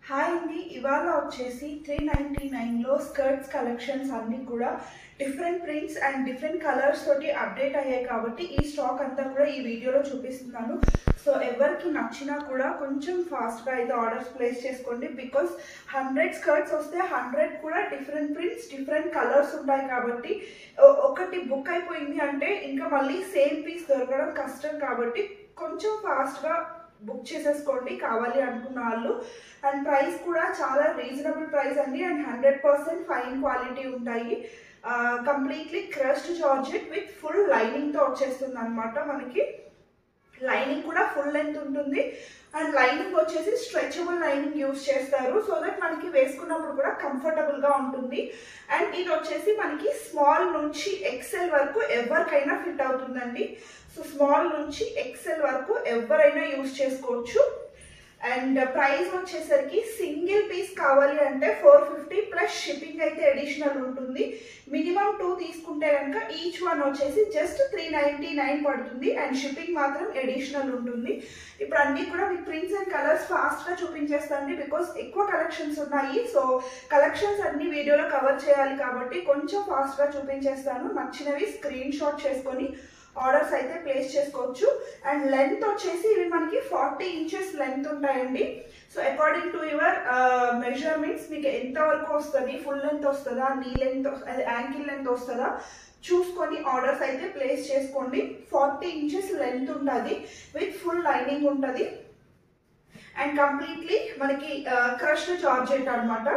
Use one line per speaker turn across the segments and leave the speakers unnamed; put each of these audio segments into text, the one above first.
Hi అండి ఇవాళ వచ్చేసి త్రీ నైంటీ నైన్లో స్కర్ట్స్ కలెక్షన్స్ అన్నీ కూడా different prints and different colours తోటి అప్డేట్ అయ్యాయి కాబట్టి ఈ స్టాక్ అంతా కూడా ఈ వీడియోలో చూపిస్తున్నాను సో ఎవరికి నచ్చినా కూడా కొంచెం ఫాస్ట్గా అయితే ఆర్డర్స్ ప్లేస్ చేసుకోండి బికాస్ హండ్రెడ్ స్కర్ట్స్ వస్తే హండ్రెడ్ కూడా డిఫరెంట్ ప్రింట్స్ డిఫరెంట్ కలర్స్ ఉంటాయి కాబట్టి ఒ- ఒకటి బుక్ అయిపోయింది అంటే ఇంకా మళ్ళీ సేమ్ పీస్ దొరకడం కష్టం కాబట్టి కొంచెం ఫాస్ట్గా బుక్ చేసేసుకోండి కావాలి అనుకున్న వాళ్ళు అండ్ ప్రైస్ కూడా చాలా రీజనబుల్ ప్రైస్ అండి and hundred percent fine quality ఉంటాయి completely crush georgette with full లైనింగ్తో వచ్చేస్తుంది అనమాట మనకి లైనింగ్ కూడా ఫుల్ లెంత్ ఉంటుంది అండ్ లైనింగ్ వచ్చేసి స్ట్రెచబుల్ లైనింగ్ యూస్ చేస్తారు సో దట్ మనకి వేసుకున్నప్పుడు కూడా కంఫర్టబుల్గా ఉంటుంది అండ్ ఇది వచ్చేసి మనకి స్మాల్ నుంచి ఎక్సెల్ వరకు ఎవరికైనా ఫిట్ అవుతుందండి సో స్మాల్ నుంచి ఎక్సెల్ వరకు ఎవరైనా యూస్ చేసుకోవచ్చు అండ్ ప్రైస్ వచ్చేసరికి సింగిల్ పీస్ కావాలి అంటే ఫోర్ ఫిఫ్టీ ప్లస్ షిప్పింగ్ అయితే అడిషనల్ ఉంటుంది మినిమం టూ తీసుకుంటే కనుక ఈచ్ వన్ వచ్చేసి జస్ట్ త్రీ నైంటీ నైన్ పడుతుంది అండ్ షిప్పింగ్ మాత్రం అడిషనల్ ఉంటుంది ఇప్పుడు అన్నీ కూడా మీకు ప్రింట్స్ అండ్ కలర్స్ ఫాస్ట్గా చూపించేస్తాండి బికాస్ ఎక్కువ కలెక్షన్స్ ఉన్నాయి సో కలెక్షన్స్ అన్ని వీడియోలో కవర్ చేయాలి కాబట్టి కొంచెం ఫాస్ట్గా చూపించేస్తాను నచ్చినవి స్క్రీన్ షాట్ చేసుకొని ఆర్డర్స్ అయితే ప్లేస్ చేసుకోవచ్చు అండ్ లెంత్ వచ్చేసి ఇవి మనకి ఫార్టీ ఇంచెస్ లెంత్ ఉంటాయండి so according to your measurements మీకు ఎంత వరకు వస్తుంది ఫుల్ లెంత్ వస్తుందా నీ లెంత్ అదే యాంకిల్ లెంత్ వస్తుందా చూసుకొని ఆర్డర్స్ అయితే ప్లేస్ చేసుకోండి ఫార్టీ ఇంచెస్ లెంత్ ఉంటుంది విత్ ఫుల్ లైనింగ్ ఉంటుంది అండ్ కంప్లీట్లీ మనకి క్రష్ జార్జెట్ అన్నమాట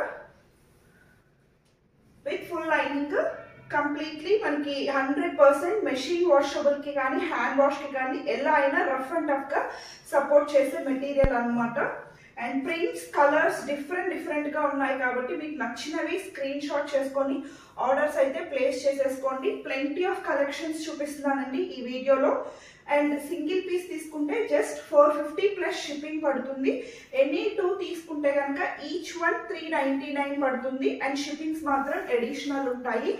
విత్ ఫుల్ లైనింగ్ కంప్లీట్లీ మనకి హండ్రెడ్ పర్సెంట్ మెషిన్ వాషబుల్కి కానీ హ్యాండ్ వాష్కి కానీ ఎలా అయినా రఫ్ అండ్ టఫ్గా సపోర్ట్ చేసే మెటీరియల్ అన్నమాట అండ్ ప్రింట్స్ కలర్స్ డిఫరెంట్ డిఫరెంట్గా ఉన్నాయి కాబట్టి మీకు నచ్చినవి స్క్రీన్ షాట్ చేసుకొని ఆర్డర్స్ అయితే ప్లేస్ చేసేసుకోండి ప్లెంటీ ఆఫ్ కలెక్షన్స్ చూపిస్తున్నానండి ఈ వీడియోలో అండ్ సింగిల్ పీస్ తీసుకుంటే just four fifty plus shipping పడుతుంది ఎనీ టూ తీసుకుంటే కనుక each one three ninety nine పడుతుంది అండ్ షిప్పింగ్స్ మాత్రం అడిషనల్ ఉంటాయి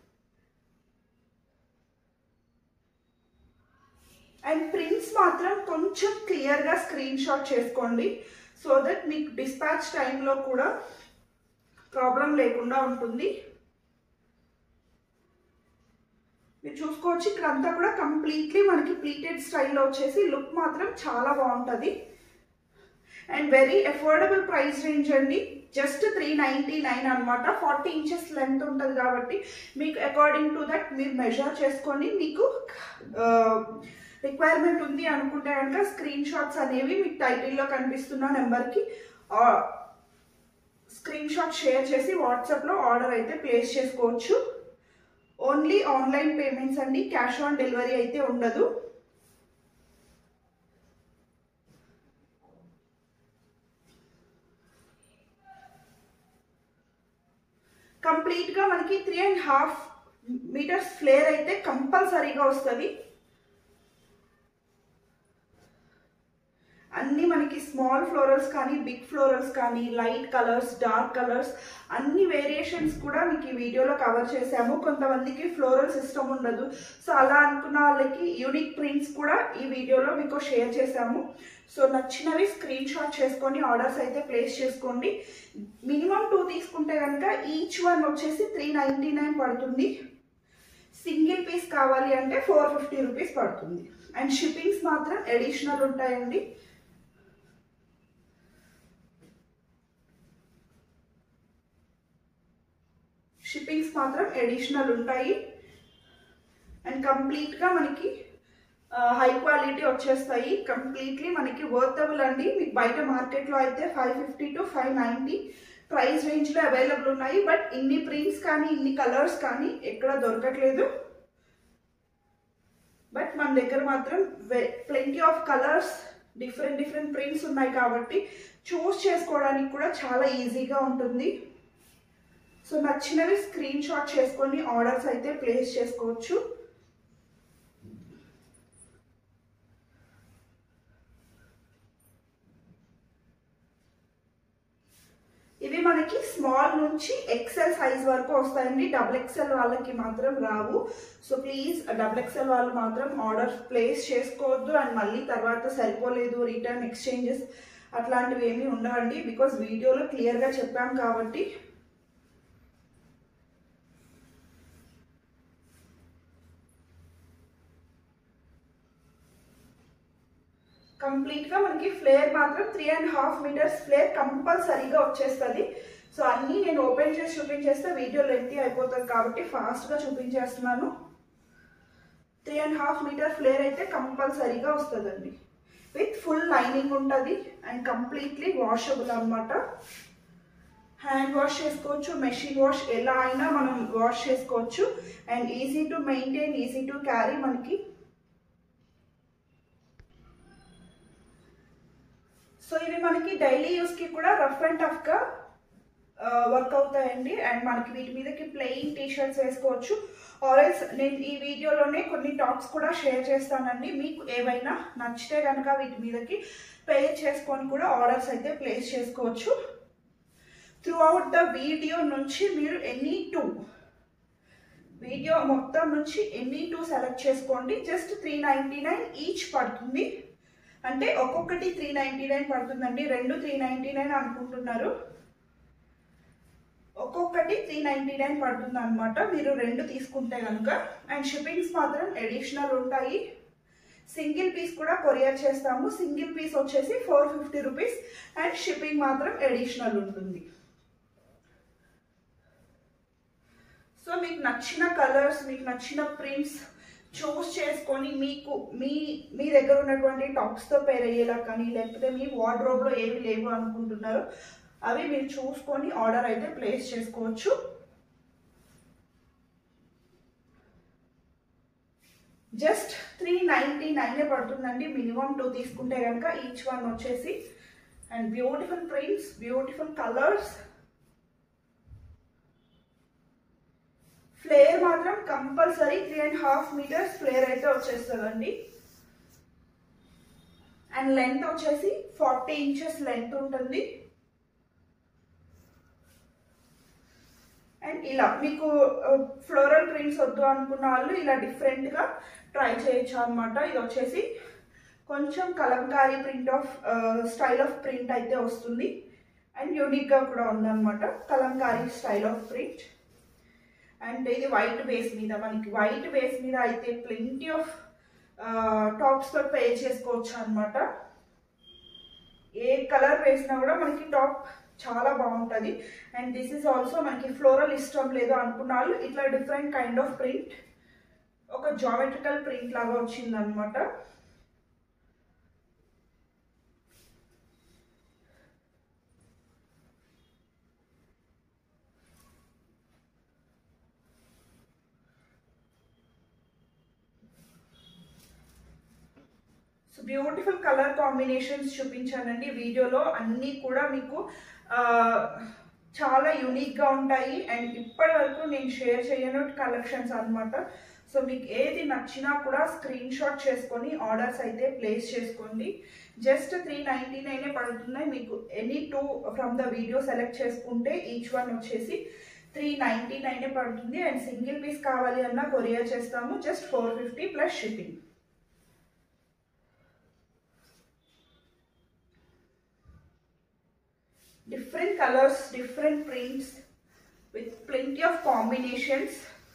అండ్ ప్రింట్స్ మాత్రం కొంచెం క్లియర్గా స్క్రీన్ షాట్ చేసుకోండి సో దట్ మీకు డిస్పాచ్ టైంలో కూడా ప్రాబ్లం లేకుండా ఉంటుంది మీరు చూసుకోవచ్చు ఇక్కడ అంతా కూడా కంప్లీట్లీ మనకి ప్లీటెడ్ స్టైల్లో వచ్చేసి లుక్ మాత్రం చాలా బాగుంటుంది and very affordable price range అండి జస్ట్ త్రీ నైంటీ నైన్ అనమాట ఫార్టీ ఇంచెస్ లెంత్ ఉంటుంది కాబట్టి మీకు అకార్డింగ్ టు దట్ మీరు మెజర్ చేసుకొని మీకు రిక్వైర్మెంట్ ఉంది అనుకుంటే కనుక స్క్రీన్ షాట్స్ అనేవి మీకు టైటిల్లో కనిపిస్తున్న నెంబర్కి స్క్రీన్ షాట్ షేర్ చేసి వాట్సాప్లో ఆర్డర్ అయితే ప్లేస్ చేసుకోవచ్చు ఓన్లీ ఆన్లైన్ పేమెంట్స్ అండి క్యాష్ ఆన్ డెలివరీ అయితే ఉండదు కంప్లీట్గా మనకి three and half metres flare అయితే కంపల్సరీగా వస్తుంది అన్నీ మనకి స్మాల్ ఫ్లోరల్స్ కానీ బిగ్ ఫ్లోరల్స్ కానీ లైట్ కలర్స్ డార్క్ కలర్స్ అన్ని వేరియేషన్స్ కూడా మీకు ఈ వీడియోలో కవర్ చేసాము కొంతమందికి ఫ్లోరల్ సిస్టమ్ ఉండదు సో అలా అనుకున్న వాళ్ళకి యూనిక్ ప్రింట్స్ కూడా ఈ వీడియోలో మీకు షేర్ చేసాము సో నచ్చినవి స్క్రీన్ షాట్ చేసుకొని ఆర్డర్స్ అయితే ప్లేస్ చేసుకోండి మినిమం టూ తీసుకుంటే కనుక ఈచ్ వన్ వచ్చేసి త్రీ నైంటీ నైన్ పడుతుంది సింగిల్ పీస్ కావాలి అంటే ఫోర్ ఫిఫ్టీ రూపీస్ పడుతుంది అండ్ షిప్పింగ్స్ మాత్రం అడిషనల్ ఉంటాయండి షిప్పింగ్స్ మాత్రం అడిషనల్ ఉంటాయి అండ్ కంప్లీట్గా మనకి హై క్వాలిటీ వచ్చేస్తాయి కంప్లీట్లీ మనకి వర్తబుల్ అండి మీకు బయట మార్కెట్లో అయితే five fifty to five ninety price రేంజ్లో అవైలబుల్ ఉన్నాయి బట్ ఇన్ని ప్రింట్స్ కానీ ఇన్ని కలర్స్ కానీ ఎక్కడ దొరకట్లేదు బట్ మన దగ్గర మాత్రం plenty of colours different different prints ఉన్నాయి కాబట్టి చూస్ చేసుకోవడానికి కూడా చాలా ఈజీగా ఉంటుంది సో నచ్చినవి స్క్రీన్ షాట్ చేసుకొని ఆర్డర్స్ అయితే ప్లేస్ చేసుకోవచ్చు ఇవి మనకి స్మాల్ నుంచి ఎక్సెల్ సైజ్ వరకు వస్తాయండి డబుల్ ఎక్సెల్ వాళ్ళకి మాత్రం రావు సో ప్లీజ్ డబుల్ ఎక్సెల్ వాళ్ళు మాత్రం ఆర్డర్ ప్లేస్ చేసుకోవద్దు అండ్ మళ్ళీ తర్వాత సరిపోలేదు రిటర్న్ ఎక్స్చేంజెస్ అట్లాంటివి ఏమీ ఉండవండి బికాస్ వీడియోలో క్లియర్గా చెప్పాం కాబట్టి కంప్లీట్గా మనకి ఫ్లేర్ మాత్రం three and half metres flare కంపల్సరీగా వచ్చేస్తుంది సో అన్నీ నేను ఓపెన్ చేసి చూపించేస్తే వీడియో లెంతీ అయిపోతుంది కాబట్టి ఫాస్ట్గా చూపించేస్తున్నాను three and half metre flare అయితే కంపల్సరీగా వస్తుందండి విత్ ఫుల్ లైనింగ్ ఉంటుంది అండ్ కంప్లీట్లీ వాషబుల్ అనమాట హ్యాండ్ వాష్ చేసుకోవచ్చు మెషిన్ వాష్ ఎలా అయినా మనం వాష్ చేసుకోవచ్చు and easy to maintain easy to carry మనకి సో ఇవి మనకి డైలీ యూస్కి కూడా రఫ్ అండ్ టఫ్గా వర్క్ అవుతాయండి అండ్ మనకి వీటి మీదకి ప్లెయిన్ టీ షర్ట్స్ వేసుకోవచ్చు ఆర్ఎల్స్ నేను ఈ వీడియోలోనే కొన్ని టాప్స్ కూడా షేర్ చేస్తానండి మీకు ఏవైనా నచ్చితే కనుక వీటి మీదకి పే చేసుకొని కూడా ఆర్డర్స్ అయితే ప్లేస్ చేసుకోవచ్చు త్రూ అవుట్ ద వీడియో నుంచి మీరు ఎనీ టూ వీడియో మొత్తం నుంచి ఎనీ టూ సెలెక్ట్ చేసుకోండి just three ninety nine each పడుతుంది అంటే ఒక్కొక్కటి త్రీ నైంటీ నైన్ పడుతుందండి రెండు త్రీ నైంటీ నైన్ అనుకుంటున్నారు ఒక్కొక్కటి త్రీ నైంటీ నైన్ పడుతుంది అనమాట మీరు రెండు తీసుకుంటే కనుక అండ్ షిప్పింగ్స్ మాత్రం అడిషనల్ ఉంటాయి సింగిల్ పీస్ కూడా కొరియర్ చేస్తాము సింగిల్ పీస్ వచ్చేసి four fifty rupees and shipping మాత్రం అడిషనల్ ఉంటుంది సో మీకు నచ్చిన కలర్స్ మీకు నచ్చిన ప్రింట్స్ చూస్ చేసుకొని మీకు మీ మీ దగ్గర ఉన్నటువంటి టాప్స్తో పేర్ అయ్యేలా కానీ లేకపోతే మీ వార్డ్రోబ్లో ఏవి లేవు అనుకుంటున్నారో అవి మీరు చూసుకొని ఆర్డర్ అయితే ప్లేస్ చేసుకోవచ్చు జస్ట్ త్రీ నైంటీ నైనే పడుతుందండి మినిమం టూ తీసుకుంటే కనుక ఈచ్ వన్ వచ్చేసి and beautiful prints beautiful colours flare మాత్రం compulsory three and half metres flare అయితే వచ్చేస్తుందండి అండ్ లెంత్ వచ్చేసి ఫార్టీ ఇంచెస్ లెంత్ ఉంటుంది అండ్ ఇలా మీకు ఫ్లోరల్ ప్రింట్స్ వద్దు అనుకున్న వాళ్ళు ఇలా డిఫరెంట్గా ట్రై చేయొచ్చు అనమాట ఇది వచ్చేసి కొంచెం Kalamkari print of style of print అయితే వస్తుంది అండ్ యూనిక్గా కూడా ఉందన్నమాట Kalamkari style of print and ఇది వైట్ బేస్ మీద మనకి వైట్ బేస్ మీద అయితే ప్లెంటీ ఆఫ్ టాప్స్తో పే చేసుకోవచ్చు అనమాట ఏ కలర్ వేసినా కూడా మనకి టాప్ చాలా బాగుంటుంది అండ్ దిస్ ఈజ్ ఆల్సో మనకి ఫ్లోరల్ ఇష్టం లేదు అనుకున్న వాళ్ళు ఇట్లా డిఫరెంట్ కైండ్ ఆఫ్ ప్రింట్ ఒక జామెట్రికల్ ప్రింట్ లాగా వచ్చింది అనమాట సో బ్యూటిఫుల్ కలర్ కాంబినేషన్స్ చూపించానండి వీడియోలో అన్నీ కూడా మీకు ఆ, చాలా యూనిక్గా ఉంటాయి అండ్ ఇప్పటి వరకు నేను షేర్ చేయను కలెక్షన్స్ అన్నమాట సో మీకు ఏది నచ్చినా కూడా స్క్రీన్ షాట్ చేసుకొని ఆర్డర్స్ అయితే ప్లేస్ చేసుకోండి జస్ట్ త్రీ నైంటీ నైనే పడుతున్నాయి మీకు any two from the video select చేసుకుంటే ఈచ్ వన్ వచ్చేసి త్రీ నైంటీ నైనే పడుతుంది అండ్ సింగిల్ పీస్ కావాలి అన్నా కొరియర్ చేస్తాము just four fifty plus shipping different colors, different prints with plenty of combinations.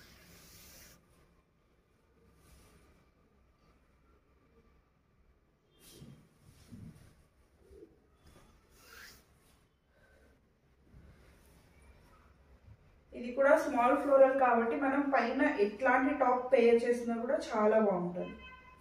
ఇది కూడా స్మాల్ ఫ్లోరల్ కాబట్టి మనం పైన ఎట్లాంటి టాప్ పేర్ చేసినా కూడా చాలా బాగుంటుంది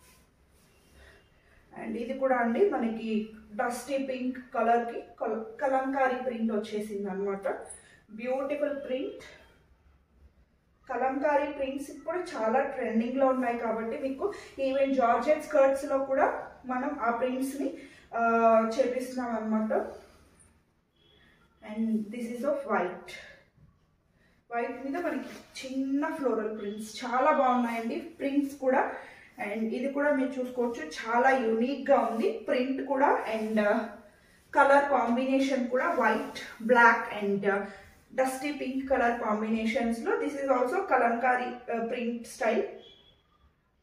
అండ్ ఇది కూడా అండి మనకి డస్టీ పింక్ కలర్కి కలంకారీ ప్రింట్ వచ్చేసింది అనమాట బ్యూటిఫుల్ ప్రింట్ కలంకారీ ప్రింట్స్ ఇప్పుడు చాలా ట్రెండింగ్లో ఉన్నాయి కాబట్టి మీకు ఈవెన్ జార్జెట్ స్కర్ట్స్లో కూడా మనం ఆ ప్రింట్స్ని చేపిస్తున్నాం అనమాట and this is off white white మీద మనకి చిన్న ఫ్లోరల్ ప్రింట్స్ చాలా బాగున్నాయండి ప్రింట్స్ కూడా అండ్ ఇది కూడా మీరు చూసుకోవచ్చు చాలా యూనిక్గా ఉంది ప్రింట్ కూడా అండ్ కలర్ కాంబినేషన్ కూడా white black and dusty pink colour కాంబినేషన్స్లో this is also Kalamkari print style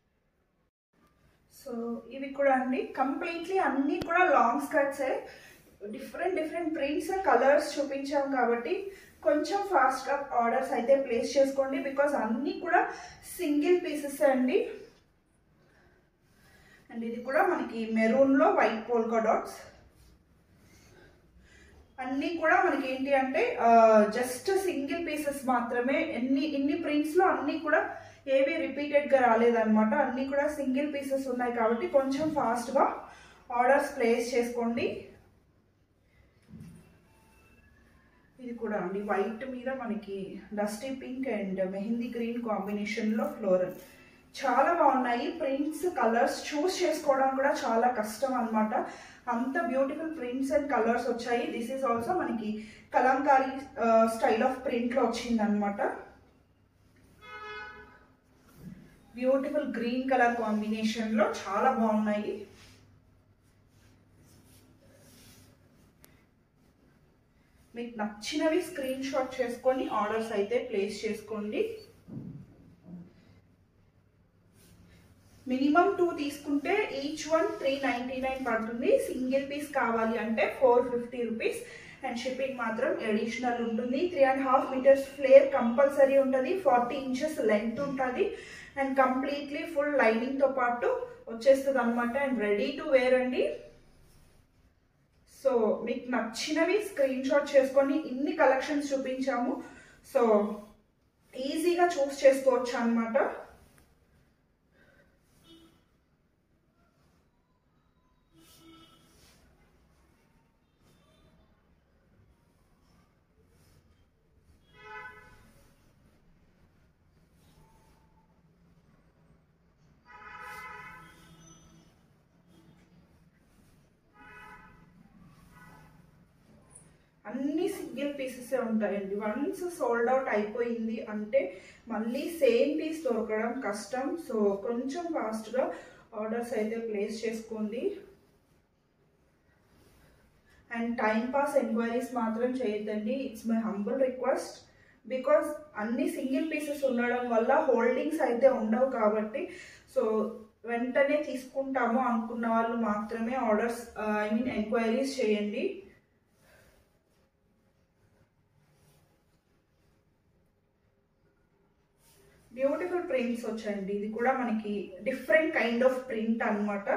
so ఇవి కూడా అండి కంప్లీట్లీ అన్నీ కూడా లాంగ్ స్కర్ట్సే డిఫరెంట్ డిఫరెంట్ ప్రింట్స్ కలర్స్ చూపించాం కాబట్టి కొంచెం ఫాస్ట్గా ఆర్డర్స్ అయితే ప్లేస్ చేసుకోండి బికాస్ అన్నీ కూడా సింగిల్ పీసెస్ అండి అండ్ ఇది కూడా మనకి మెరూన్లో వైట్ పోల్కా డాట్స్ అన్నీ కూడా మనకి ఏంటి అంటే జస్ట్ సింగిల్ పీసెస్ మాత్రమే ఎన్ని ఇన్ని ప్రింట్స్లో అన్నీ కూడా ఏవి రిపీటెడ్గా రాలేదన్నమాట అన్నీ కూడా సింగిల్ పీసెస్ ఉన్నాయి కాబట్టి కొంచెం ఫాస్ట్గా ఆర్డర్స్ ప్లేస్ చేసుకోండి ఇది కూడా అండి వైట్ మీద మనకి dusty pink and mehndi green కాంబినేషన్లో ఫ్లోరల్ చాలా బాగున్నాయి ప్రింట్స్ కలర్స్ చూస్ చేసుకోవడం కూడా చాలా కష్టం అనమాట అంత బ్యూటిఫుల్ ప్రింట్స్ అండ్ కలర్స్ వచ్చాయి దిస్ ఈజ్ ఆల్సో మనకి కలంకారీ స్టైల్ ఆఫ్ ప్రింట్లో వచ్చింది అనమాట బ్యూటిఫుల్ గ్రీన్ కలర్ కాంబినేషన్లో చాలా బాగున్నాయి మీకు నచ్చినవి స్క్రీన్ షాట్ చేసుకొని ఆర్డర్స్ అయితే ప్లేస్ చేసుకోండి మినిమం టూ తీసుకుంటే each one three ninety nine పడుతుంది సింగిల్ పీస్ కావాలి అంటే four fifty rupees and shipping మాత్రం అడిషనల్ ఉంటుంది three and half metres flare compulsory ఉంటుంది ఫార్టీ ఇంచెస్ లెంత్ ఉంటుంది అండ్ కంప్లీట్లీ ఫుల్ లైనింగ్తో పాటు వచ్చేస్తుంది అనమాట అండ్ రెడీ టు వేర్ అండి సో మీకు నచ్చినవి స్క్రీన్ షాట్ చేసుకొని ఇన్ని కలెక్షన్స్ చూపించాము సో ఈజీగా చూస్ చేసుకోవచ్చు అనమాట అన్ని సింగిల్ పీసెస్ ఉంటాయండి వన్స్ సోల్డ్ అవుట్ అయిపోయింది అంటే మళ్ళీ సేమ్ పీస్ దొరకడం కష్టం సో కొంచెం ఫాస్ట్గా ఆర్డర్స్ అయితే ప్లేస్ చేసుకోండి అండ్ టైం పాస్ ఎంక్వైరీస్ మాత్రం చేయొద్దండి it's my humble request because అన్ని సింగిల్ పీసెస్ ఉండడం వల్ల హోల్డింగ్స్ అయితే ఉండవు కాబట్టి సో వెంటనే తీసుకుంటాము అనుకున్న వాళ్ళు మాత్రమే ఆర్డర్స్ ఐ మీన్ ఎంక్వైరీస్ చేయండి బ్యూటిఫుల్ ప్రింట్స్ వచ్చాయండి ఇది కూడా మనకి డిఫరెంట్ కైండ్ ఆఫ్ ప్రింట్ అనమాట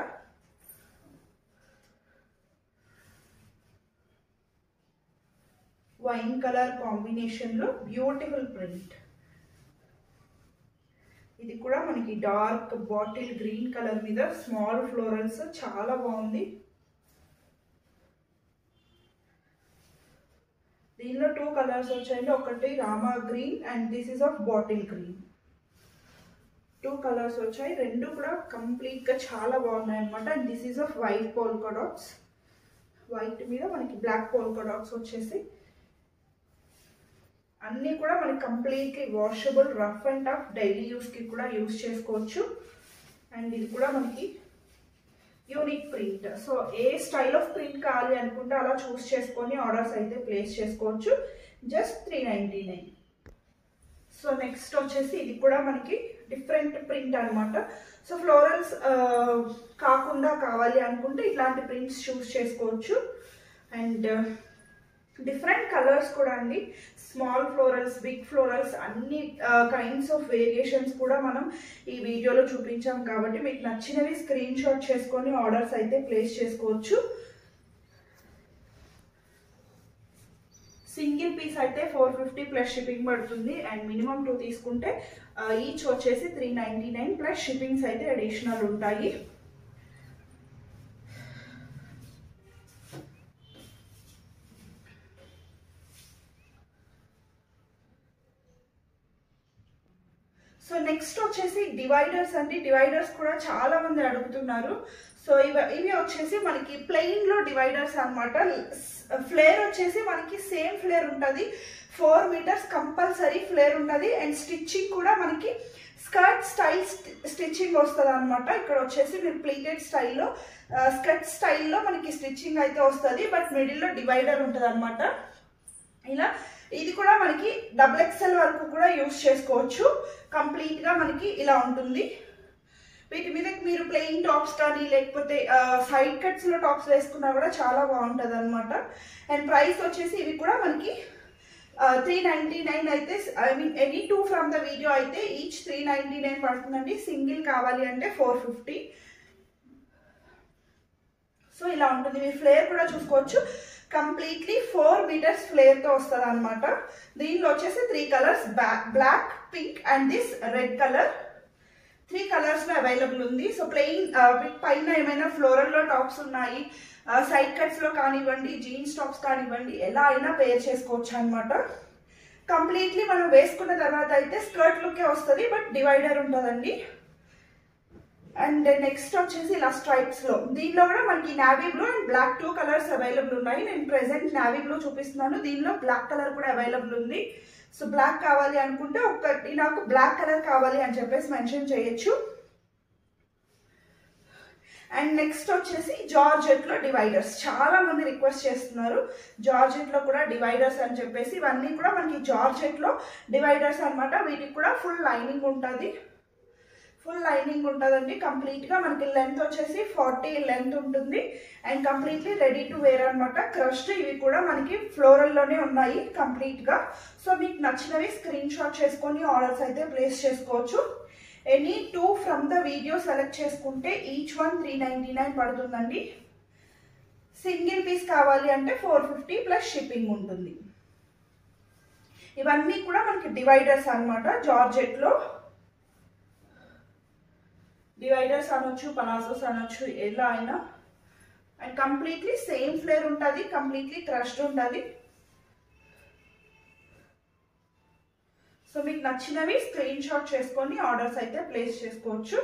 వైన్ కలర్ కాంబినేషన్లో బ్యూటిఫుల్ ప్రింట్ ఇది కూడా మనకి డార్క్ బాటిల్ గ్రీన్ కలర్ మీద స్మాల్ ఫ్లోరల్స్ చాలా బాగుంది దీనిలో టూ కలర్స్ వచ్చాయండి ఒకటి Rama green and this is of bottle green two colours వచ్చాయి రెండు కూడా కంప్లీట్గా చాలా బాగున్నాయి అనమాట and this is of white polka dots white మీద మనకి బ్లాక్ పోల్కా డాట్స్ వచ్చేసి అన్నీ కూడా మనకి completely washable rough and tough daily యూస్కి కూడా యూస్ చేసుకోవచ్చు అండ్ ఇది కూడా మనకి యూనిక్ ప్రింట్ సో ఏ స్టైల్ ఆఫ్ ప్రింట్ కావాలి అనుకుంటే అలా చూస్ చేసుకొని ఆర్డర్స్ అయితే ప్లేస్ చేసుకోవచ్చు just three ninety nine so next వచ్చేసి ఇది కూడా మనకి డిఫరెంట్ ప్రింట్ అనమాట సో ఫ్లోరల్స్ కాకుండా కావాలి అనుకుంటే ఇట్లాంటి ప్రింట్స్ చూస్ చేసుకోవచ్చు అండ్ డిఫరెంట్ కలర్స్ కూడా అండి స్మాల్ ఫ్లోరల్స్ బిగ్ ఫ్లోరల్స్ అన్ని కైండ్స్ ఆఫ్ వేరియేషన్స్ కూడా మనం ఈ వీడియోలో చూపించాం కాబట్టి మీకు నచ్చినవి స్క్రీన్ షాట్ చేసుకొని ఆర్డర్స్ అయితే ప్లేస్ చేసుకోవచ్చు సింగిల్ పీస్ అయితే ఫోర్ ఫిఫ్టీ ప్లస్ షిప్పింగ్ పడుతుంది అండ్ మినిమం టూ తీసుకుంటే ఈచ్ వచ్చేసి three ninety nine plus shippings అయితే అడిషనల్ ఉంటాయి సో నెక్స్ట్ వచ్చేసి డివైడర్స్ అండి డివైడర్స్ కూడా చాలా మంది అడుగుతున్నారు సో ఇవి ఇవి వచ్చేసి మనకి ప్లెయిన్లో డివైడర్స్ అనమాట ఫ్లేర్ వచ్చేసి మనకి సేమ్ ఫ్లేర్ ఉంటుంది ఫోర్ మీటర్స్ కంపల్సరీ ఫ్లేర్ ఉంటుంది అండ్ స్టిచ్చింగ్ కూడా మనకి స్కర్ట్ స్టైల్ స్టిచ్చింగ్ వస్తుంది అనమాట ఇక్కడ వచ్చేసి మీరు ప్లీటెడ్ స్టైల్లో స్కర్ట్ స్టైల్లో మనకి స్టిచ్చింగ్ అయితే వస్తుంది బట్ మిడిల్లో డివైడర్ ఉంటుంది అనమాట ఇలా ఇది కూడా మనకి డబుల్ ఎక్స్ఎల్ వరకు కూడా యూస్ చేసుకోవచ్చు కంప్లీట్గా మనకి ఇలా ఉంటుంది వీటి మీద మీరు ప్లెయిన్ టాప్స్ కానీ లేకపోతే సైడ్ కట్స్లో టాప్స్ వేసుకున్నా కూడా చాలా బాగుంటుంది అనమాట అండ్ ప్రైస్ వచ్చేసి ఇవి కూడా మనకి త్రీ నైంటీ నైన్ అయితే I mean any two from the video అయితే ఈచ్ త్రీ నైంటీ నైన్ పడుతుందండి సింగిల్ కావాలి అంటే ఫోర్ ఫిఫ్టీ సో ఇలా ఉంటుంది మీ ఫ్లేర్ కూడా చూసుకోవచ్చు కంప్లీట్లీ ఫోర్ మీటర్స్ ఫ్లేర్తో వస్తుంది అనమాట దీనిలో వచ్చేసి three colours black pink and this red colour three కలర్స్లో అవైలబుల్ ఉంది సో ప్లెయిన్ పైన ఏమైనా ఫ్లోరల్లో టాప్స్ ఉన్నాయి సైడ్ కట్స్లో కానివ్వండి జీన్స్ టాప్స్ కానివ్వండి ఎలా అయినా పేర్ చేసుకోవచ్చు అనమాట కంప్లీట్లీ మనం వేసుకున్న తర్వాత అయితే స్కర్ట్ లుకే వస్తుంది బట్ డివైడర్ ఉంటుందండి అండ్ నెక్స్ట్ వచ్చేసి ఇలా స్ట్రైప్స్ లో దీనిలో కూడా మనకి navy blue and black two colours available ఉన్నాయి నేను ప్రెసెంట్ నావీ బ్లూ చూపిస్తున్నాను దీనిలో బ్లాక్ కలర్ కూడా అవైలబుల్ ఉంది సో బ్లాక్ కావాలి అనుకుంటే ఒకటి నాకు బ్లాక్ కలర్ కావాలి అని చెప్పేసి మెన్షన్ చేయొచ్చు అండ్ నెక్స్ట్ వచ్చేసి జార్జెట్ లో డివైడర్స్ చాలా మంది రిక్వెస్ట్ చేస్తున్నారు జార్జెట్ లో కూడా డివైడర్స్ అని చెప్పేసి ఇవన్నీ కూడా మనకి జార్జెట్ లో డివైడర్స్ అనమాట వీటికి కూడా ఫుల్ లైనింగ్ ఉంటుంది ఫుల్ లైనింగ్ ఉంటుందండి కంప్లీట్గా మనకి లెంత్ వచ్చేసి ఫార్టీ లెంత్ ఉంటుంది and completely ready to wear అనమాట క్రష్డ్ ఇవి కూడా మనకి ఫ్లోరల్లోనే ఉన్నాయి కంప్లీట్గా సో మీకు నచ్చినవి స్క్రీన్ షాట్ చేసుకొని ఆర్డర్స్ అయితే ప్లేస్ చేసుకోవచ్చు any two from the video select చేసుకుంటే each one three ninety nine పడుతుందండి సింగిల్ పీస్ కావాలి అంటే ఫోర్ ఫిఫ్టీ ప్లస్ షిప్పింగ్ ఉంటుంది ఇవన్నీ కూడా మనకి డివైడర్స్ అనమాట జార్జెట్లో డివైడర్స్ అనొచ్చు పలాజోస్ అనొచ్చు ఎలా అయినా అండ్ కంప్లీట్లీ సేమ్ ఫ్లేర్ ఉంటుంది కంప్లీట్లీ క్రష్డ్ ఉంటుంది సో మీకు నచ్చినవి స్క్రీన్ షాట్ చేసుకొని ఆర్డర్స్ అయితే ప్లేస్ చేసుకోవచ్చు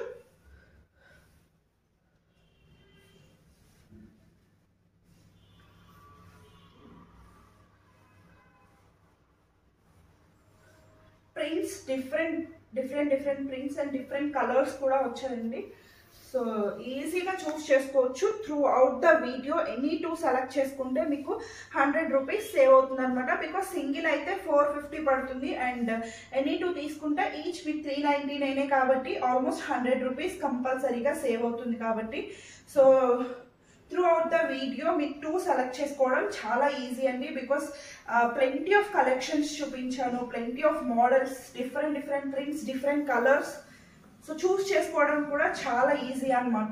prints different different different prints and different colours కూడా వచ్చాయండి సో ఈజీగా చూస్ చేసుకోవచ్చు throughout the video any two select చేసుకుంటే మీకు హండ్రెడ్ రూపీస్ సేవ్ అవుతుంది అనమాట బికాస్ సింగిల్ అయితే ఫోర్ ఫిఫ్టీ పడుతుంది అండ్ ఎనీ టూ తీసుకుంటే ఈచ్ మీకు త్రీ నైంటీ నైనే కాబట్టి ఆల్మోస్ట్ హండ్రెడ్ రూపీస్ కంపల్సరీగా సేవ్ అవుతుంది కాబట్టి so throughout the video మీకు టూ సెలెక్ట్ చేసుకోవడం చాలా ఈజీ అండి బికాస్ ప్లెంటీ ఆఫ్ కలెక్షన్స్ చూపించాను plenty of models different different prints different colours so choose చేసుకోవడం కూడా చాలా ఈజీ అనమాట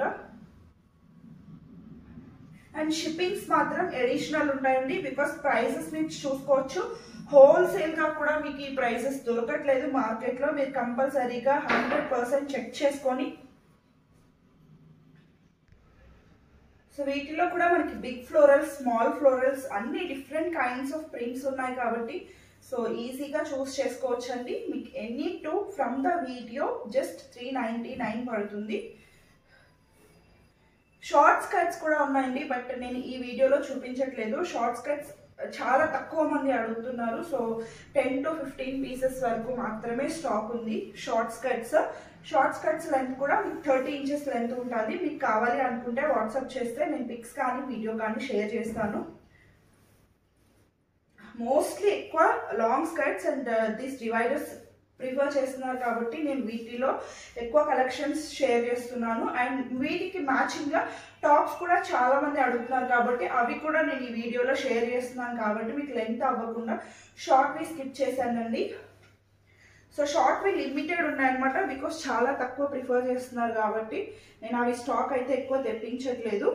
అండ్ షిప్పింగ్స్ మాత్రం ఎడిషనల్ ఉంటాయండి బికాస్ ప్రైజెస్ మీకు చూసుకోవచ్చు హోల్సేల్గా కూడా మీకు ఈ ప్రైజెస్ దొరకట్లేదు మార్కెట్లో మీరు కంపల్సరీగా హండ్రెడ్ పర్సెంట్ చెక్ చేసుకొని సో వీటిలో కూడా మనకి బిగ్ ఫ్లోరల్స్ స్మాల్ ఫ్లోరల్స్ అన్ని డిఫరెంట్ కైండ్స్ ఆఫ్ ప్రింట్స్ ఉన్నాయి కాబట్టి సో ఈజీగా చూస్ చేసుకోవచ్చు అండి మీకు any two from the video just three ninety nine పడుతుంది షార్ట్ స్కర్ట్స్ కూడా ఉన్నాయండి బట్ నేను ఈ వీడియోలో చూపించట్లేదు షార్ట్ స్కర్ట్స్ చాలా తక్కువ మంది అడుగుతున్నారు so ten to fifteen pieces వరకు మాత్రమే స్టాక్ ఉంది short skirts short skirts length కూడా మీకు థర్టీ ఇంచెస్ లెంత్ ఉంటుంది మీకు కావాలి అనుకుంటే వాట్సాప్ చేస్తే నేను పిక్స్ కానీ వీడియో కానీ షేర్ చేస్తాను మోస్ట్లీ ఎక్కువ long skirts and these dividers prefer చేస్తున్నారు కాబట్టి నేను వీటిలో ఎక్కువ కలెక్షన్స్ షేర్ చేస్తున్నాను అండ్ వీటికి మ్యాచింగ్గా టాప్స్ కూడా చాలా మంది అడుగుతున్నారు కాబట్టి అవి కూడా నేను ఈ వీడియోలో షేర్ చేస్తున్నాను కాబట్టి మీకు లెంత్ అవ్వకుండా షార్ట్వి స్కిప్ చేశానండి సో షార్ట్వి లిమిటెడ్ ఉన్నాయన్నమాట బికాస్ చాలా తక్కువ ప్రిఫర్ చేస్తున్నారు కాబట్టి నేను అవి స్టాక్ అయితే ఎక్కువ తెప్పించట్లేదు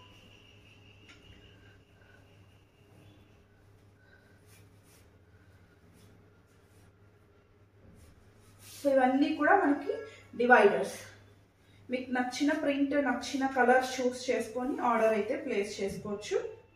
సో ఇవన్నీ కూడా మనకి డివైడర్స్ మీకు నచ్చిన ప్రింట్ నచ్చిన కలర్ చూస్ చేసుకొని ఆర్డర్ అయితే ప్లేస్ చేసుకోవచ్చు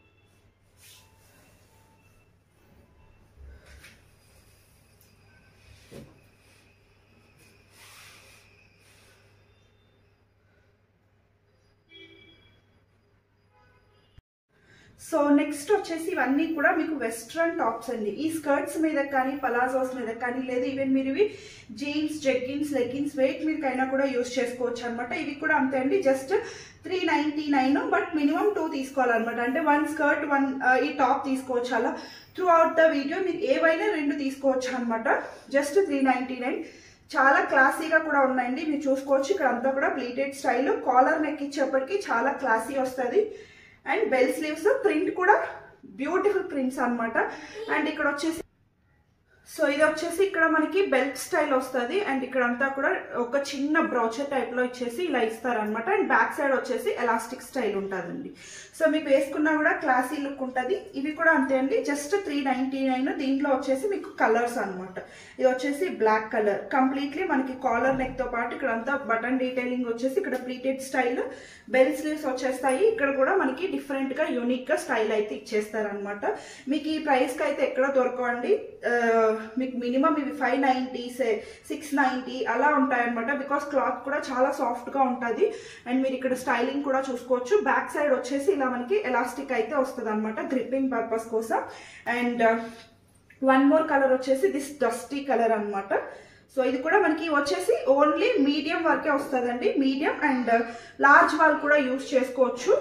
సో నెక్స్ట్ వచ్చేసి ఇవన్నీ కూడా మీకు వెస్ట్రన్ టాప్స్ అండి ఈ స్కర్ట్స్ మీద కానీ పలాజోస్ మీద కానీ లేదా ఈవెన్ మీరు ఇవి జీన్స్ జెగ్గిన్స్ లెగ్గిన్స్ వెయిట్ మీదకైనా కూడా యూస్ చేసుకోవచ్చు అనమాట ఇవి కూడా అంతే అండి just three ninety nine but minimum two తీసుకోవాలన్నమాట అంటే వన్ స్కర్ట్ వన్ ఈ టాప్ తీసుకోవచ్చు అలా త్రూ అవుట్ ద వీడియో మీరు ఏవైనా రెండు తీసుకోవచ్చు అనమాట జస్ట్ త్రీ నైంటీ నైన్ చాలా క్లాసీగా కూడా ఉన్నాయండి మీరు చూసుకోవచ్చు ఇక్కడ అంతా కూడా ప్లీటెడ్ స్టైల్ కాలర్ నెక్ ఇచ్చేప్పటికి చాలా క్లాసీ వస్తుంది అండ్ బెల్ స్లీవ్స్ ప్రింట్ కూడా బ్యూటిఫుల్ ప్రింట్స్ అన్నమాట అండ్ ఇక్కడ వచ్చేసి సో ఇది వచ్చేసి ఇక్కడ మనకి బెల్ట్ స్టైల్ వస్తుంది అండ్ ఇక్కడ అంతా కూడా ఒక చిన్న బ్రౌచర్ టైప్ లో ఇచ్చేసి ఇలా ఇస్తారనమాట అండ్ బ్యాక్ సైడ్ వచ్చేసి ఎలాస్టిక్ స్టైల్ ఉంటుందండి సో మీకు వేసుకున్నా కూడా క్లాసీ లుక్ ఉంటుంది ఇవి కూడా అంతే అండి జస్ట్ త్రీ నైన్టీ నైన్ దీంట్లో వచ్చేసి మీకు కలర్స్ అన్నమాట ఇది వచ్చేసి బ్లాక్ కలర్ కంప్లీట్లీ మనకి కాలర్ నెక్ తో పాటు ఇక్కడ అంతా బటన్ డీటెయిలింగ్ వచ్చేసి ఇక్కడ ప్లీటెడ్ స్టైల్ బెల్ స్లీవ్స్ వచ్చేస్తాయి ఇక్కడ కూడా మనకి డిఫరెంట్ గా యూనిక్ గా స్టైల్ అయితే ఇచ్చేస్తారనమాట మీకు ఈ ప్రైస్ కి అయితే ఎక్కడ దొరకవండి ఆ, మీకు మినిమం ఇవి ఫైవ్ నైంటీ సిక్స్ నైంటీ అలా ఉంటాయన్నమాట బికాస్ క్లాత్ కూడా చాలా సాఫ్ట్ గా ఉంటుంది అండ్ మీరు ఇక్కడ స్టైలింగ్ కూడా చూసుకోవచ్చు బ్యాక్ సైడ్ వచ్చేసి ఇలా మనకి ఎలాస్టిక్ అయితే వస్తుంది అనమాట గ్రిప్పింగ్ పర్పస్ కోసం అండ్ వన్ మోర్ కలర్ వచ్చేసి దిస్ డస్టీ కలర్ అన్నమాట సో ఇది కూడా మనకి వచ్చేసి ఓన్లీ మీడియం వరకే వస్తుందండి మీడియం అండ్ లార్జ్ వాళ్ళు కూడా యూస్ చేసుకోవచ్చు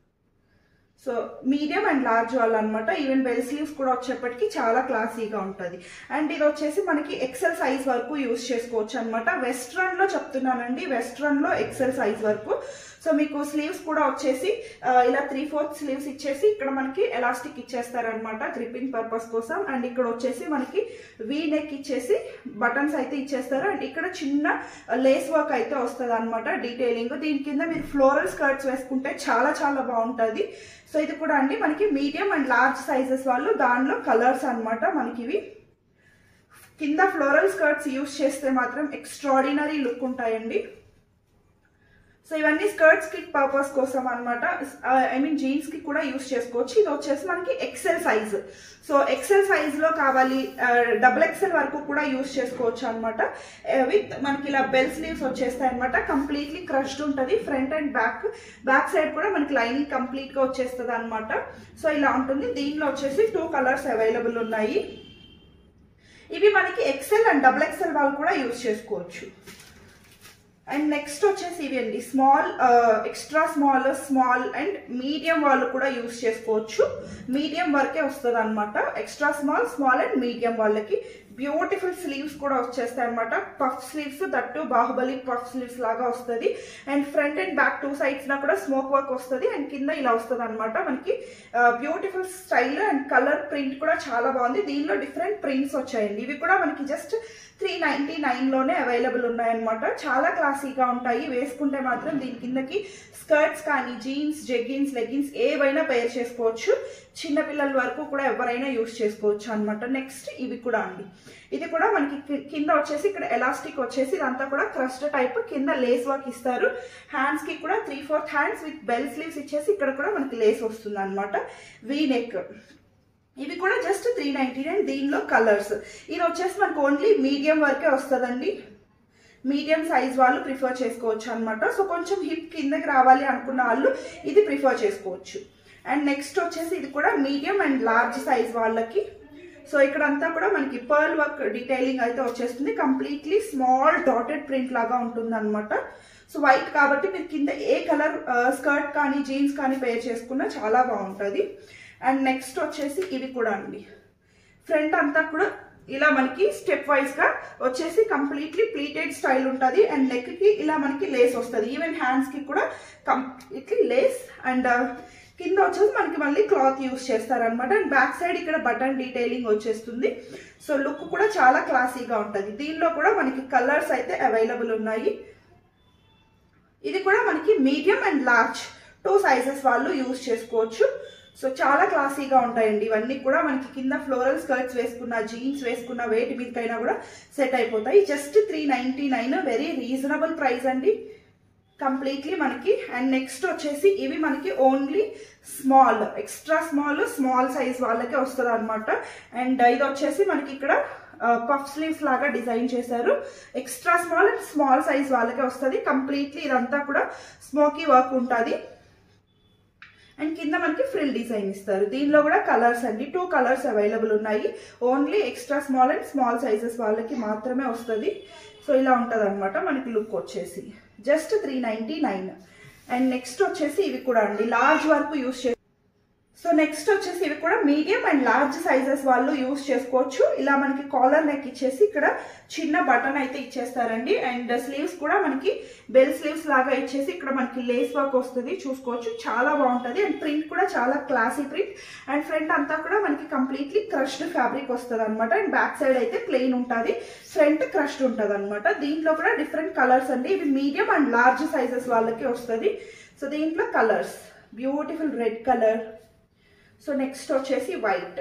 సో మీడియం అండ్ లార్జ్ వాళ్ళు అనమాట ఈవెన్ బెల్ స్లీవ్స్ కూడా వచ్చేప్పటికి చాలా క్లాసీగా ఉంటుంది అండ్ ఇది వచ్చేసి మనకి ఎక్సెల్ సైజ్ వరకు యూస్ చేసుకోవచ్చు అనమాట వెస్ట్రన్ లో చెప్తున్నానండి వెస్ట్రన్ లో ఎక్సెల్ సైజ్ వరకు సో మీకు స్లీవ్స్ కూడా వచ్చేసి ఆ, ఇలా త్రీ ఫోర్త్ స్లీవ్స్ ఇచ్చేసి ఇక్కడ మనకి ఎలాస్టిక్ ఇచ్చేస్తారనమాట గ్రిప్పింగ్ పర్పస్ కోసం అండ్ ఇక్కడ వచ్చేసి మనకి వీ నెక్ ఇచ్చేసి బటన్స్ అయితే ఇచ్చేస్తారు అండ్ ఇక్కడ చిన్న లేస్ వర్క్ అయితే వస్తుంది అనమాట డీటెయిలింగ్ దీని కింద మీరు ఫ్లోరల్ స్కర్ట్స్ వేసుకుంటే చాలా చాలా బాగుంటుంది సో ఇది కూడా అండి మనకి మీడియం అండ్ లార్జ్ సైజెస్ వాళ్ళు దానిలో కలర్స్ అన్నమాట మనకి ఇవి కింద ఫ్లోరల్ స్కర్ట్స్ యూస్ చేస్తే మాత్రం ఎక్స్ట్రాడినరీ లుక్ ఉంటాయండి సో ఇవన్నీ స్కర్ట్స్ కి పర్పస్ కోసం అనమాట ఐ మీన్ జీన్స్ కి కూడా యూస్ చేసుకోవచ్చు ఇది వచ్చేసి మనకి XL size so XL size లో కావాలి డబుల్ ఎక్సెల్ వరకు కూడా యూస్ చేసుకోవచ్చు అనమాట విత్ మనకి ఇలా బెల్ స్లీవ్స్ వచ్చేస్తాయి అనమాట కంప్లీట్లీ క్రష్డ్ ఉంటుంది front and back back side కూడా మనకి లైనింగ్ కంప్లీట్ గా వచ్చేస్తుంది అనమాట సో ఇలా ఉంటుంది దీనిలో వచ్చేసి టూ కలర్స్ అవైలబుల్ ఉన్నాయి ఇవి మనకి ఎక్సెల్ అండ్ డబుల్ ఎక్సెల్ వాళ్ళు కూడా యూస్ చేసుకోవచ్చు అండ్ నెక్స్ట్ వచ్చేసి ఇవి అండి small extra small small and medium వాళ్ళు కూడా యూస్ చేసుకోవచ్చు మీడియం వరకే వస్తుంది అనమాట extra small small and medium వాళ్ళకి బ్యూటిఫుల్ స్లీవ్స్ కూడా వచ్చేస్తాయి అనమాట puff sleeves that Baahubali puff sleeves లాగా వస్తుంది and front and back two sides నా కూడా స్మోక్ వర్క్ వస్తుంది అండ్ కింద ఇలా వస్తుంది అనమాట మనకి beautiful style and colour print కూడా చాలా బాగుంది దీనిలో డిఫరెంట్ ప్రింట్స్ వచ్చాయండి ఇవి కూడా మనకి జస్ట్ త్రీ నైన్టీ నైన్లోనే అవైలబుల్ ఉన్నాయన్నమాట చాలా క్లాసీగా ఉంటాయి వేసుకుంటే మాత్రం దీని కిందకి స్కర్ట్స్ కానీ జీన్స్ జెగ్గిన్స్ లెగ్గిన్స్ ఏవైనా పేర్ చేసుకోవచ్చు చిన్నపిల్లల వరకు కూడా ఎవరైనా యూస్ చేసుకోవచ్చు అనమాట నెక్స్ట్ ఇవి కూడా అండి ఇది కూడా మనకి కి- కింద వచ్చేసి ఇక్కడ ఎలాస్టిక్ వచ్చేసి ఇదంతా కూడా క్రస్ట్ టైప్ కింద లేస్ వర్క్ ఇస్తారు హ్యాండ్స్ కి కూడా three fourth hands with bell sleeves ఇచ్చేసి ఇక్కడ కూడా మనకి లేస్ వస్తుంది అనమాట వీ నెక్ ఇవి కూడా జస్ట్ త్రీ నైన్టీ నైన్ దీనిలో కలర్స్ ఇది వచ్చేసి మనకు ఓన్లీ మీడియం వరకే వస్తుందండి మీడియం సైజ్ వాళ్ళు ప్రిఫర్ చేసుకోవచ్చు అనమాట సో కొంచెం హిప్ కిందకి రావాలి అనుకున్న వాళ్ళు ఇది ప్రిఫర్ చేసుకోవచ్చు అండ్ నెక్స్ట్ వచ్చేసి ఇది కూడా మీడియం అండ్ లార్జ్ సైజ్ వాళ్ళకి సో ఇక్కడ అంతా కూడా మనకి పర్ల్ వర్క్ డీటెయిలింగ్ అయితే వచ్చేస్తుంది కంప్లీట్లీ స్మాల్ డాటెడ్ ప్రింట్ లాగా ఉంటుంది అనమాట సో వైట్ కాబట్టి మీరు కింద ఏ కలర్ స్కర్ట్ కానీ జీన్స్ కానీ పేర్ చేసుకున్నా చాలా బాగుంటుంది అండ్ నెక్స్ట్ వచ్చేసి ఇవి కూడా అండి ఫ్రంట్ అంతా కూడా ఇలా మనకి స్టెప్ వైజ్ గా వచ్చేసి కంప్లీట్లీ ప్లీటెడ్ స్టైల్ ఉంటుంది అండ్ నెక్ కి ఇలా మనకి లేస్ వస్తుంది ఈవెన్ హ్యాండ్స్ కి కూడా కంప్లీట్లీ లేస్ అండ్ కింద వచ్చేసి మనకి మళ్ళీ క్లాత్ యూస్ చేస్తారనమాట అండ్ బ్యాక్ సైడ్ ఇక్కడ బటన్ డీటెయిలింగ్ వచ్చేస్తుంది సో లుక్ కూడా చాలా క్లాసీగా ఉంటుంది దీనిలో కూడా మనకి కలర్స్ అయితే అవైలబుల్ ఉన్నాయి ఇది కూడా మనకి medium and large two sizes వాళ్ళు యూజ్ చేసుకోవచ్చు సో చాలా క్లాసీగా ఉంటాయండి ఇవన్నీ కూడా మనకి కింద ఫ్లోరల్ స్కర్ట్స్ వేసుకున్న జీన్స్ వేసుకున్న వేటి మీదకైనా కూడా సెట్ అయిపోతాయి just three ninety nine very reasonable price అండి కంప్లీట్లీ మనకి అండ్ నెక్స్ట్ వచ్చేసి ఇవి మనకి only small extra small small size వాళ్ళకే వస్తుంది అనమాట అండ్ ఇది వచ్చేసి మనకి ఇక్కడ పఫ్ స్లీవ్స్ లాగా డిజైన్ చేశారు extra small and small size వాళ్ళకే వస్తుంది కంప్లీట్లీ ఇదంతా కూడా స్మోకీ వర్క్ ఉంటుంది అండ్ కింద మనకి ఫ్రిల్ డిజైన్ ఇస్తారు దీనిలో కూడా కలర్స్ అండి టూ కలర్స్ అవైలబుల్ ఉన్నాయి only extra small and small sizes వాళ్ళకి మాత్రమే వస్తుంది సో ఇలా ఉంటుంది అనమాట మనకి లుక్ వచ్చేసి just three ninety nine and next వచ్చేసి ఇవి కూడా అండి లార్జ్ వరకు యూస్ చే సో నెక్స్ట్ వచ్చేసి ఇవి కూడా మీడియం అండ్ లార్జ్ సైజెస్ వాళ్ళు యూస్ చేసుకోవచ్చు ఇలా మనకి కాలర్ నెక్ ఇచ్చేసి ఇక్కడ చిన్న బటన్ అయితే ఇచ్చేస్తారండి అండ్ స్లీవ్స్ కూడా మనకి బెల్ స్లీవ్స్ లాగా ఇచ్చేసి ఇక్కడ మనకి లేస్ వర్క్ వస్తుంది చూసుకోవచ్చు చాలా బాగుంటుంది అండ్ ప్రింట్ కూడా చాలా క్లాసీ ప్రింట్ అండ్ ఫ్రంట్ అంతా కూడా మనకి కంప్లీట్లీ క్రష్డ్ ఫ్యాబ్రిక్ వస్తుంది అనమాట అండ్ బ్యాక్ సైడ్ అయితే ప్లెయిన్ ఉంటుంది ఫ్రంట్ క్రష్డ్ ఉంటుంది అనమాట దీంట్లో కూడా డిఫరెంట్ కలర్స్ అండి ఇవి మీడియం అండ్ లార్జ్ సైజెస్ వాళ్ళకి వస్తుంది సో దీంట్లో colours beautiful red colour so next వచ్చేసి వైట్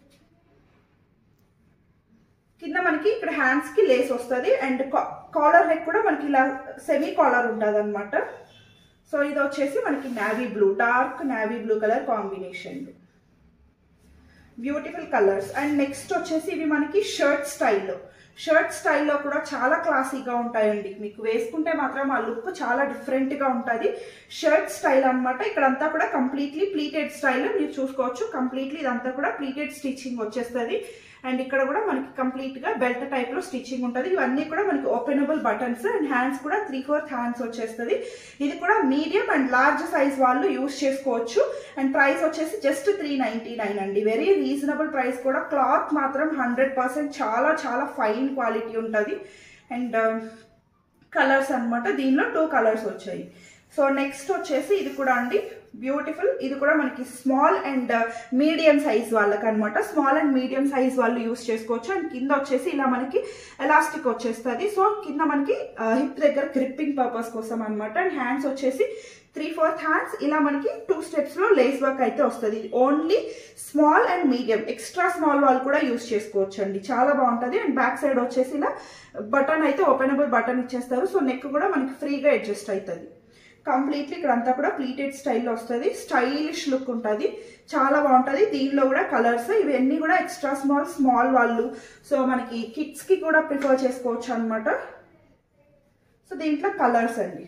కింద మనకి ఇక్కడ హ్యాండ్స్ కి లేస్ వస్తుంది అండ్ కాలర్ నెక్ కూడా మనకి ఇలా సెమీ కాలర్ ఉంటుంది అనమాట సో ఇది వచ్చేసి మనకి navy blue dark navy blue colour combination beautiful colours and next వచ్చేసి ఇవి మనకి షర్ట్ స్టైల్లో షర్ట్ స్టైల్లో కూడా చాలా క్లాసీగా ఉంటాయండి మీకు వేసుకుంటే మాత్రం ఆ లుక్ చాలా డిఫరెంట్గా ఉంటుంది షర్ట్ స్టైల్ అనమాట ఇక్కడంతా కూడా కంప్లీట్లీ ప్లీటెడ్ స్టైల్ మీరు చూసుకోవచ్చు కంప్లీట్లీ ఇదంతా కూడా ప్లీటెడ్ స్టిచ్చింగ్ వచ్చేస్తుంది అండ్ ఇక్కడ కూడా మనకి కంప్లీట్ గా బెల్ట్ టైప్ లో స్టిచ్చింగ్ ఉంటుంది ఇవన్నీ కూడా మనకి ఓపెనబుల్ బటన్స్ అండ్ హ్యాండ్స్ కూడా త్రీ ఫోర్త్ హ్యాండ్స్ వచ్చేస్తుంది ఇది కూడా మీడియం అండ్ లార్జ్ సైజ్ వాళ్ళు యూస్ చేసుకోవచ్చు అండ్ ప్రైస్ వచ్చేసి జస్ట్ త్రీ నైన్టీ నైన్ అండి వెరీ రీజనబుల్ ప్రైస్ కూడా క్లాత్ మాత్రం హండ్రెడ్ పర్సెంట్ చాలా చాలా ఫైన్ క్వాలిటీ ఉంటుంది అండ్ కలర్స్ అన్నమాట దీనిలో టూ కలర్స్ వచ్చాయి సో నెక్స్ట్ వచ్చేసి ఇది కూడా అండి బ్యూటిఫుల్ ఇది కూడా మనకి స్మాల్ అండ్ మీడియం సైజ్ వాళ్ళకి అనమాట స్మాల్ అండ్ మీడియం సైజ్ వాళ్ళు యూస్ చేసుకోవచ్చు అండ్ కింద వచ్చేసి ఇలా మనకి ఎలాస్టిక్ వచ్చేస్తుంది సో కింద మనకి హిప్ దగ్గర గ్రిప్పింగ్ పర్పస్ కోసం అనమాట అండ్ హ్యాండ్స్ వచ్చేసి త్రీ ఫోర్త్ హ్యాండ్స్ ఇలా మనకి టూ స్టెప్స్ లో లేస్ వర్క్ అయితే వస్తుంది only small and medium extra small వాళ్ళు కూడా యూస్ చేసుకోవచ్చు అండి చాలా బాగుంటుంది అండ్ బ్యాక్ సైడ్ వచ్చేసి ఇలా బటన్ అయితే ఓపెనబుల్ బటన్ ఇచ్చేస్తారు సో నెక్ కూడా మనకి ఫ్రీగా అడ్జస్ట్ అవుతుంది కంప్లీట్లీ ఇక్కడ అంతా కూడా ప్లీటెడ్ స్టైల్లో వస్తుంది స్టైలిష్ లుక్ ఉంటుంది చాలా బాగుంటుంది దీనిలో కూడా కలర్స్ ఇవన్నీ కూడా ఎక్స్ట్రా స్మాల్ స్మాల్ వాళ్ళు సో మనకి కిడ్స్కి కూడా ప్రిఫర్ చేసుకోవచ్చు అనమాట సో దీంట్లో కలర్స్ అండి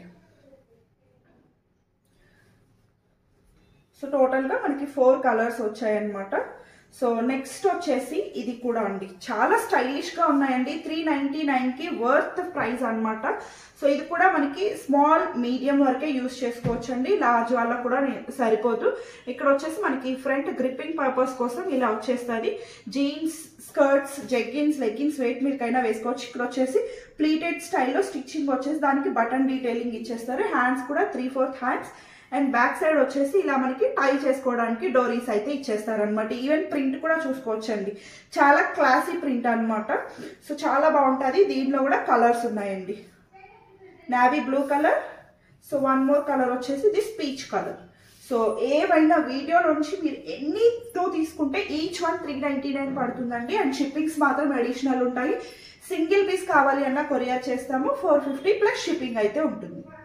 సో టోటల్గా మనకి ఫోర్ కలర్స్ వచ్చాయన్నమాట సో నెక్స్ట్ వచ్చేసి ఇది కూడా అండి చాలా స్టైలిష్గా ఉన్నాయండి త్రీ నైంటీ నైన్కి వర్త్ ప్రైస్ అనమాట సో ఇది కూడా మనకి స్మాల్ మీడియం వరకే యూస్ చేసుకోవచ్చు అండి లార్జ్ వాళ్ళకు కూడా సరిపోదు ఇక్కడ వచ్చేసి మనకి ఫ్రంట్ గ్రిప్పింగ్ పర్పస్ కోసం ఇలా వచ్చేస్తుంది జీన్స్ స్కర్ట్స్ జెగ్గిన్స్ లెగ్గిన్స్ వెయిట్ మీదకైనా వేసుకోవచ్చు ఇక్కడ వచ్చేసి ప్లీటెడ్ స్టైల్లో స్టిచ్చింగ్ వచ్చేసి దానికి బటన్ డీటెయిలింగ్ ఇచ్చేస్తారు హ్యాండ్స్ కూడా three fourth hands and back side వచ్చేసి ఇలా మనకి టై చేసుకోవడానికి డోరీస్ అయితే ఇచ్చేస్తారనమాట ఈవెన్ ప్రింట్ కూడా చూసుకోవచ్చండి చాలా క్లాసీ ప్రింట్ అనమాట సో చాలా బాగుంటుంది దీనిలో కూడా కలర్స్ ఉన్నాయండి navy blue colour so one more colour వచ్చేసి దిస్ పీచ్ కలర్ సో ఏవైనా వీడియో నుంచి మీరు ఎన్ని టూ తీసుకుంటే each one three ninety nine పడుతుందండి అండ్ షిప్పింగ్స్ మాత్రం అడిషనల్ ఉంటాయి సింగిల్ పీస్ కావాలి అన్న కొరియర్ చేస్తాము ఫోర్ ఫిఫ్టీ ప్లస్ షిప్పింగ్ అయితే ఉంటుంది